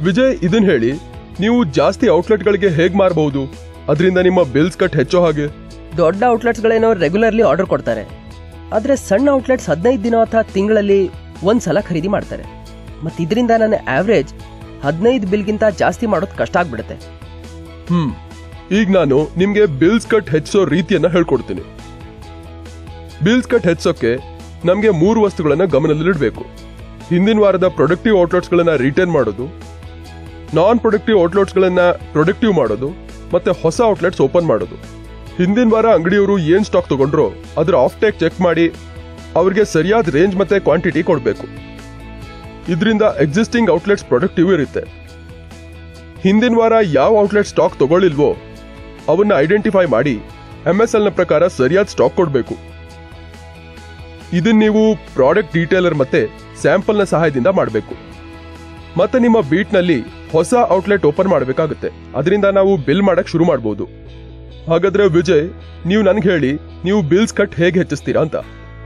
ವಿಜಯ್ ಇದನ್ ಹೇಳಿ ನೀವು ಜಾಸ್ತಿ ಔಟ್ಲೆಟ್ಗಳಿಗೆ ಹೇಗ್ ಮಾರಬಹುದು ಅದರಿಂದ ನಿಮ್ಮ ಬಿಲ್ಸ್ ಕಟ್ ಹೆಚ್ಚೋ ಹಾಗೆ ದೊಡ್ಡ ಔಟ್ಲೆಟ್ಸ್ಗಳೇನೋ ರೆಗ್ಯುಲರ್ಲಿ ಆರ್ಡರ್ ಕೊಡ್ತಾರೆ ಆದರೆ ಸಣ್ಣ ಔಟ್ಲೆಟ್ಸ್ ಹದಿನೈದು ದಿನ ಅಥವಾ ತಿಂಗಳಲ್ಲಿ ಒಂದ್ಸಲ ಖರೀದಿ ಮಾಡ್ತಾರೆ ಮತ್ತು ಇದರಿಂದ ನನ್ನ ಆವ್ರೇಜ್ ಹದಿನೈದು ಬಿಲ್ಗಿಂತ ಜಾಸ್ತಿ ಮಾಡೋದು ಕಷ್ಟ ಆಗ್ಬಿಡುತ್ತೆ ಹ್ಮ್ ಈಗ ನಾನು ನಿಮ್ಗೆ ಬಿಲ್ಸ್ ಕಟ್ ಹೆಚ್ಚಿಸೋ ರೀತಿಯನ್ನ ಹೇಳ್ಕೊಡ್ತೀನಿ ಬಿಲ್ಸ್ ಕಟ್ ಹೆಚ್ಚೋಕೆ ನಮ್ಗೆ ಮೂರು ವಸ್ತುಗಳನ್ನ ಗಮನದಲ್ಲಿಡಬೇಕು ಹಿಂದಿನ ವಾರದ ಪ್ರೊಡಕ್ಟಿವ್ ಔಟ್ಲೆಟ್ಸ್ಗಳನ್ನ ರಿಟರ್ನ್ ಮಾಡೋದು ನಾನ್ ಪ್ರೊಡಕ್ಟಿವ್ ಔಟ್ಲೆಟ್ಸ್ಗಳನ್ನ ಪ್ರೊಡಕ್ಟಿವ್ ಮಾಡೋದು ಮತ್ತೆ ಹೊಸ ಔಟ್ಲೆಟ್ಸ್ ಓಪನ್ ಮಾಡೋದು ಹಿಂದಿನ ವಾರ ಅಂಗಡಿಯವರು ಏನ್ ಸ್ಟಾಕ್ ತಗೊಂಡ್ರೋ ಅದ್ರ ಆಫ್ ಟೇಕ್ ಚೆಕ್ ಮಾಡಿ ಅವ್ರಿಗೆ ಸರಿಯಾದ ರೇಂಜ್ ಮತ್ತೆ ಕ್ವಾಂಟಿಟಿ ಕೊಡಬೇಕು ಇದರಿಂದ ಎಕ್ಸಿಸ್ಟಿಂಗ್ ಔಟ್ಲೆಟ್ಸ್ ಪ್ರೊಡಕ್ಟಿವ್ ಇರುತ್ತೆ ಹಿಂದಿನ ವಾರ ಯಾವ ಔಟ್ಲೆಟ್ ಸ್ಟಾಕ್ ತಗೊಳ್ಳಿಲ್ವೋ ಅವನ್ನ ಐಡೆಂಟಿಫೈ ಮಾಡಿ ಎಂ ಎಸ್ ಎಲ್ ನ ಪ್ರಕಾರ ಸರಿಯಾದ ಸ್ಟಾಕ್ ಕೊಡಬೇಕು ಇದನ್ನ ನೀವು ಪ್ರಾಡಕ್ಟ್ ಡೀಟೇಲರ್ ಮತ್ತೆ ಸ್ಯಾಂಪಲ್ ನ ಸಹಾಯದಿಂದ ಮಾಡಬೇಕು ಮತ್ತೆ ನಿಮ್ಮ ಬೀಟ್ ನಲ್ಲಿ ಹೊಸ ಔಟ್ಲೆಟ್ ಓಪನ್ ಮಾಡಬೇಕಾಗುತ್ತೆ ಅದರಿಂದ ನಾವು ಬಿಲ್ ಮಾಡಕ್ ಶುರು ಮಾಡಬಹುದು ಹಾಗಾದ್ರೆ ವಿಜಯ್ ನೀವು ನನ್ಗೆ ಹೇಳಿ ನೀವು ಬಿಲ್ಸ್ ಕಟ್ ಹೇಗೆ ಹೆಚ್ಚಿಸ್ತೀರಾ ಅಂತ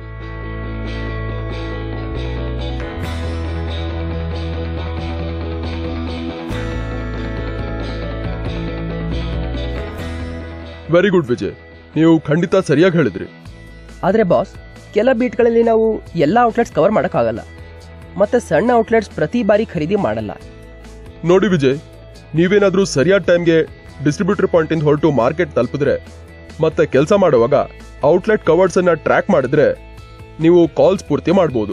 ವೆರಿ ಗುಡ್ ವಿಜಯ್ ನೀವು ಖಂಡಿತ ಸರಿಯಾಗಿ ಹೇಳಿದ್ರಿ ಆದರೆ ಬಾಸ್ ಕೆಲ ಬೀಟ್ಗಳಲ್ಲಿ ನಾವು ಎಲ್ಲ ಔಟ್ಲೆಟ್ಸ್ ಕವರ್ ಮಾಡೋಕ್ಕಾಗಲ್ಲ ಮತ್ತು ಸಣ್ಣ ಔಟ್ಲೆಟ್ಸ್ ಪ್ರತಿ ಬಾರಿ ಖರೀದಿ ಮಾಡಲ್ಲ ನೋಡಿ ವಿಜಯ್ ನೀವೇನಾದ್ರೂ ಸರಿಯಾದ ಟೈಮ್ಗೆ ಡಿಸ್ಟ್ರಿಬ್ಯೂಟರ್ ಪಾಯಿಂಟ್ ಇಂದ ಹೊರಟು ಮಾರ್ಕೆಟ್ ತಲುಪಿದ್ರೆ ಮತ್ತೆ ಕೆಲಸ ಮಾಡುವಾಗ ಔಟ್ಲೆಟ್ ಕವರ್ಸ್ ಅನ್ನ ಟ್ರ್ಯಾಕ್ ಮಾಡಿದ್ರೆ ನೀವು ಕಾಲ್ಸ್ ಪೂರ್ತಿ ಮಾಡಬಹುದು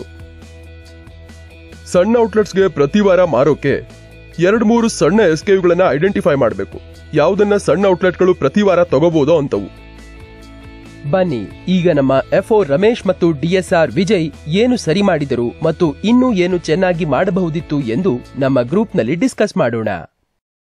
ಸಣ್ಣ ಔಟ್ಲೆಟ್ಸ್ಗೆ ಪ್ರತಿ ವಾರ ಮಾರೋಕೆ ಎರಡು ಮೂರು ಸಣ್ಣ ಎಸ್ ಗಳನ್ನ ಐಡೆಂಟಿಫೈ ಮಾಡಬೇಕು ಯಾವುದನ್ನ ಸಣ್ಣ ಔಟ್ಲೆಟ್ಗಳು ಪ್ರತಿ ವಾರ ತಗೋಬಹುದೋ ಅಂತವು ಬನ್ನಿ ಈಗ ನಮ್ಮ ಎಫ್ ಒ ರಮೇಶ್ ಮತ್ತು ಡಿಎಸ್ಆರ್ ವಿಜಯ್ ಏನು ಸರಿ ಮಾಡಿದರು ಮತ್ತು ಇನ್ನೂ ಏನು ಚೆನ್ನಾಗಿ ಮಾಡಬಹುದಿತ್ತು ಎಂದು ನಮ್ಮ ಗ್ರೂಪ್ನಲ್ಲಿ ಡಿಸ್ಕಸ್ ಮಾಡೋಣ